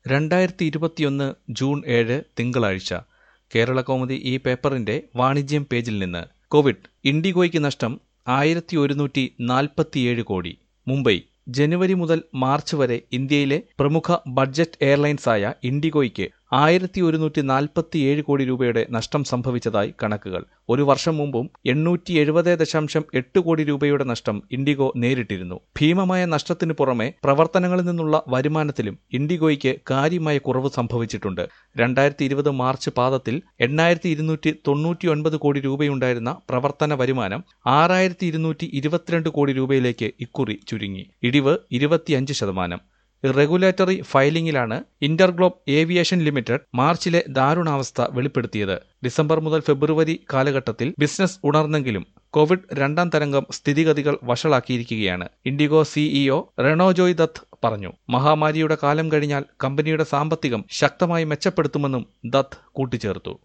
രണ്ടായിരത്തി ഇരുപത്തിയൊന്ന് ജൂൺ ഏഴ് തിങ്കളാഴ്ച കേരള കൗമുദി ഈ പേപ്പറിന്റെ വാണിജ്യം പേജിൽ നിന്ന് കോവിഡ് ഇൻഡിഗോയ്ക്ക് നഷ്ടം ആയിരത്തി ഒരുന്നൂറ്റി നാൽപ്പത്തിയേഴ് കോടി മുംബൈ ജനുവരി മുതൽ മാർച്ച് വരെ ഇന്ത്യയിലെ പ്രമുഖ ബഡ്ജറ്റ് എയർലൈൻസായ ഇൻഡിഗോയ്ക്ക് ആയിരത്തി ഒരുന്നൂറ്റി നാൽപ്പത്തിയേഴ് കോടി രൂപയുടെ നഷ്ടം സംഭവിച്ചതായി കണക്കുകൾ ഒരു വർഷം മുമ്പും എണ്ണൂറ്റി എഴുപത് ദശാംശം എട്ട് കോടി രൂപയുടെ നഷ്ടം ഇൻഡിഗോ നേരിട്ടിരുന്നു ഭീമമായ നഷ്ടത്തിനു പുറമെ പ്രവർത്തനങ്ങളിൽ നിന്നുള്ള വരുമാനത്തിലും ഇൻഡിഗോയ്ക്ക് കാര്യമായ കുറവ് സംഭവിച്ചിട്ടുണ്ട് രണ്ടായിരത്തി ഇരുപത് മാർച്ച് പാദത്തിൽ എണ്ണായിരത്തി ഇരുന്നൂറ്റി തൊണ്ണൂറ്റി ഒൻപത് കോടി രൂപയുണ്ടായിരുന്ന പ്രവർത്തന വരുമാനം ആറായിരത്തി ഇരുന്നൂറ്റി ഇരുപത്തിരണ്ട് കോടി രൂപയിലേക്ക് ഇക്കുറി ചുരുങ്ങി ഇടിവ് ഇരുപത്തിയഞ്ച് ശതമാനം റെഗുലേറ്ററി ഫയലിംഗിലാണ് ഇന്റർഗ്ലോബ് ഏവിയേഷൻ ലിമിറ്റഡ് മാർച്ചിലെ ദാരുണാവസ്ഥ വെളിപ്പെടുത്തിയത് ഡിസംബർ മുതൽ ഫെബ്രുവരി കാലഘട്ടത്തിൽ ബിസിനസ് ഉണർന്നെങ്കിലും കോവിഡ് രണ്ടാം തരംഗം സ്ഥിതിഗതികൾ വഷളാക്കിയിരിക്കുകയാണ് ഇൻഡിഗോ സിഇഒ റെണോജോയ് ദത്ത് പറഞ്ഞു മഹാമാരിയുടെ കാലം കഴിഞ്ഞാൽ കമ്പനിയുടെ സാമ്പത്തികം ശക്തമായി മെച്ചപ്പെടുത്തുമെന്നും ദത്ത് കൂട്ടിച്ചേർത്തു